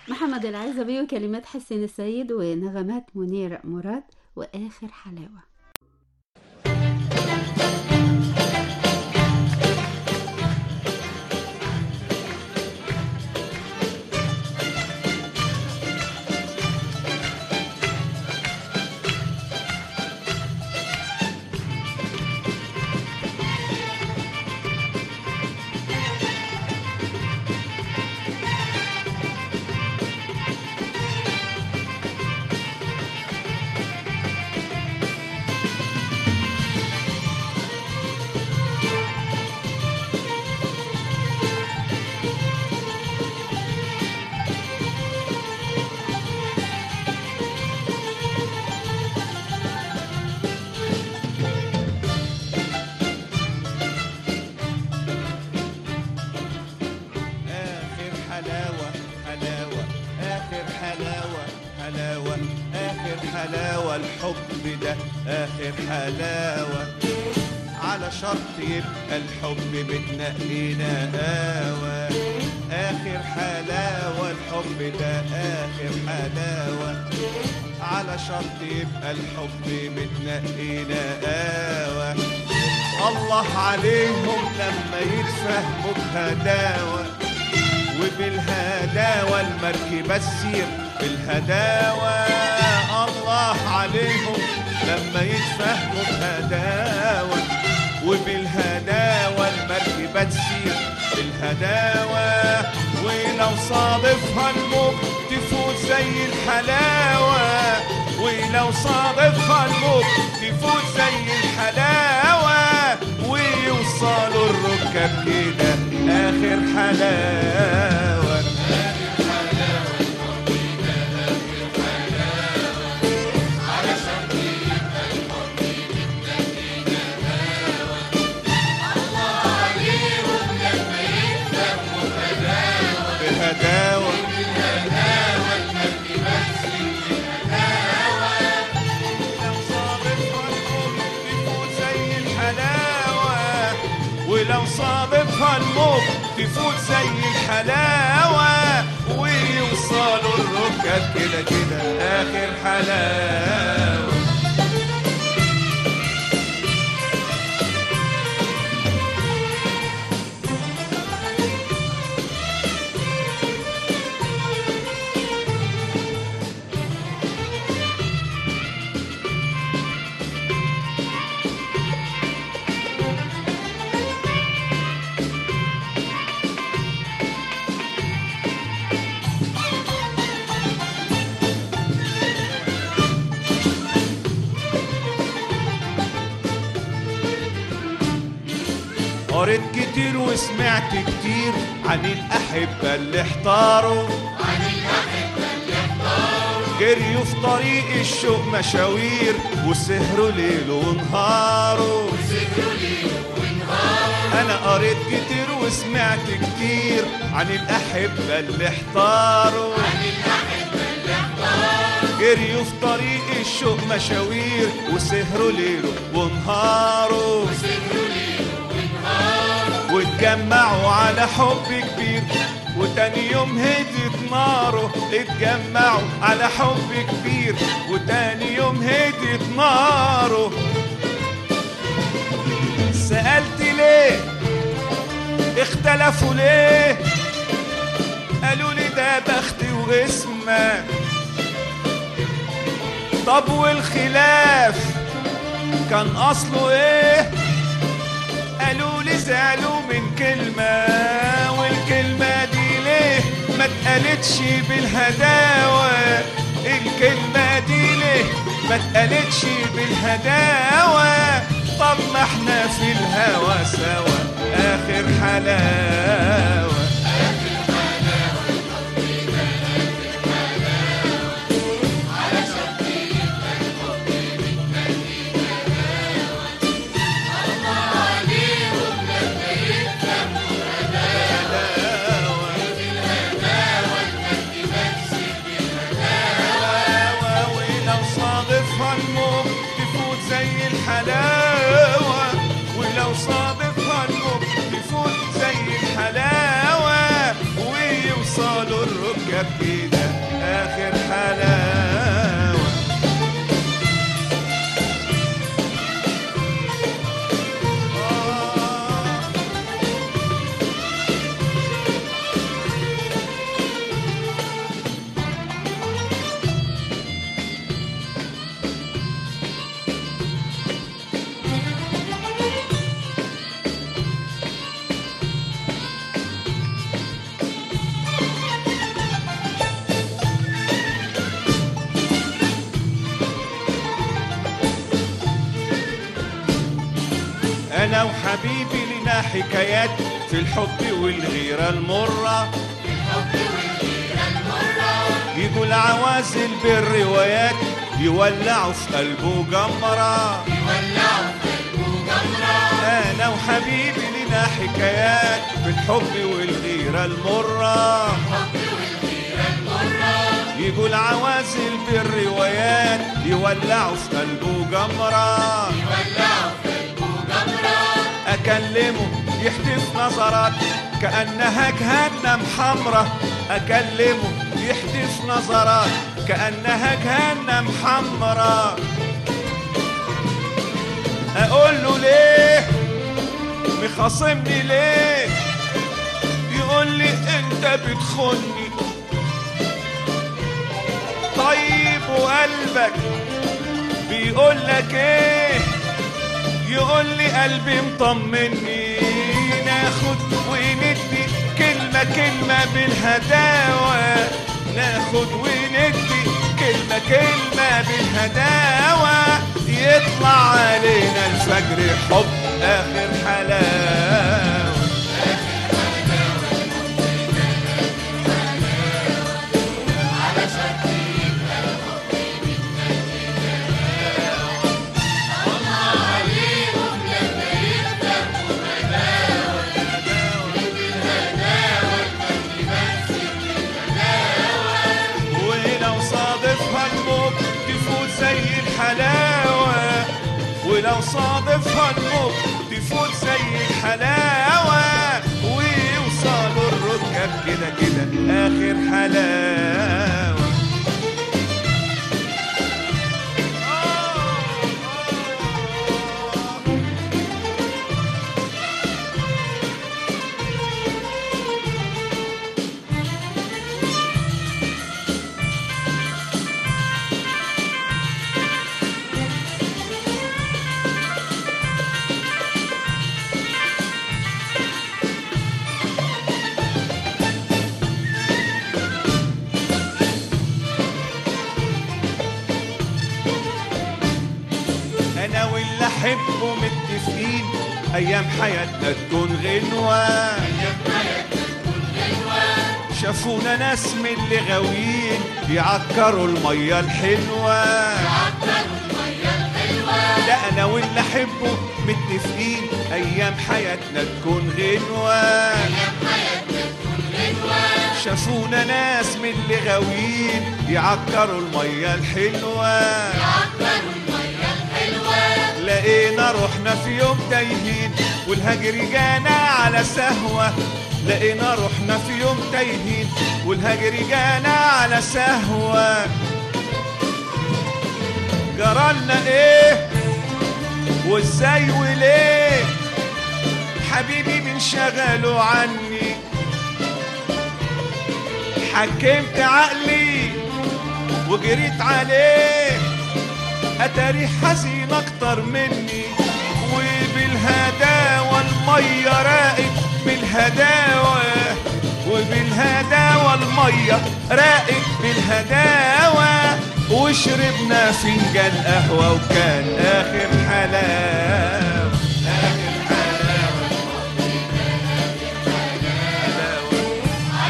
محمد العزبي وكلمات حسين السيد ونغمات منير مراد وآخر حلاوة آخر حلاوة حلاوة آخر حلاوة حلاوة آخر حلاوة الحب ده آخر حلاوة على شرط يبقى الحب بتنقينا قاوة آخر حلاوة الحب ده آخر حلاوة على شرط يبقى الحب متنقينا قاوة الله عليهم لما يتفهموا بهداوة وبالهداوة المركبة تسير بالهداوة الله عليهم لما يتفهموا بهداوة وبالهداوة المركبة تسير بالهداوة ولو صادفها الموج تفوت زي الحلاوة ولو صادفها الموج تفوت زي الحلاوة ويوصلوا الركاب كده آخر حلاوة بهداوة لو صادفها الموج تفوت زي الحلاوة ولو صادفها الموج تفوت زي الحلاوة ويوصلوا الركاب كده كده آخر حلاوة قريت كتير وسمعت كتير عن الأحبة اللي احتاروا عن الأحبة اللي احتاروا جريوا في طريق الشوق مشاوير وسهروا ليل ونهاروا أنا قريت كتير وسمعت كتير عن الأحبة اللي احتاروا عن الأحبة اللي احتاروا جريوا في طريق الشوق مشاوير وسهروا ليل ونهاروا واتجمعوا على حب كبير وتاني يوم هديت ناره اتجمعوا على حب كبير وتاني يوم هديت ناره سألت ليه اختلفوا ليه قالوا لي ده بختي واسمه طب والخلاف كان اصله ايه قالوا لي زعلوا من كلمة والكلمة دي ليه ما اتقالتش بالهداوة الكلمة دي ليه ما اتقالتش بالهداوة طب ما احنا في الهوى سوا آخر حلاوة ولو صادفها الموج تفوت زي الحلاوة ولو صادفها الموج تفوت زي الحلاوة يوصلوا الركاب كده آخر حلاوة آه أنا وحبيبي لنا حكايات في الحب والغيرة المرة يقول عوازل بالروايات يولعوا في قلبه جمرة أنا وحبيبي لنا حكايات في الحب والغيرة المرة يقول عوازل بالروايات يولعوا في قلبه جمرة أكلمه يحدف نظرات كأنها جهنم حمرة أكلمه يحدف نظرات كأنها جهنم حمرة أقول له ليه مخاصمني ليه يقول لي أنت بتخني طيب وقلبك بيقول لك ايه يقول لي قلبي مطمني ناخد وندي كلمة كلمة بالهداوة ناخد وندي كلمة كلمة بالهداوة يطلع علينا الفجر حب آخر حلاوة ولو صادفها الموج تفوت زي الحلاوة ولو صادفها الموج تفوت زي الحلاوة ويوصلوا الركاب كده كده آخر حلاوة انا واللي احبه متفقين ايام حياتنا تكون غنوة شافونا ناس من اللي غاويين يعكروا المية الحلوة لا انا واللي احبه متفقين ايام حياتنا تكون غنوة شافونا ناس من اللي غاويين يعكروا المية الحلوة لقينا روحنا في يوم تايهين والهجر جانا على سهوة لقينا روحنا في يوم تايهين والهجر جانا على سهوة جرالنا ايه وازاي وليه حبيبي من شغله عني حكمت عقلي وجريت عليه اتاري حزين اكتر مني وبالهداوة المية راقت بالهداوة وبالهداوة المية راقت بالهداوة وشربنا فنجان قهوة وكان آخر حلاوة آخر حلاوة حلاوة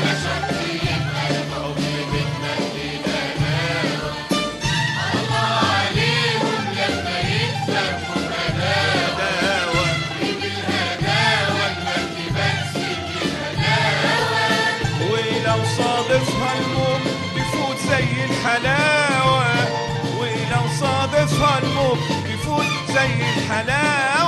هداوة ولو صادفها الموج تفوت زي الحلاوة ولو صادفها الموج تفوت زي الحلاوة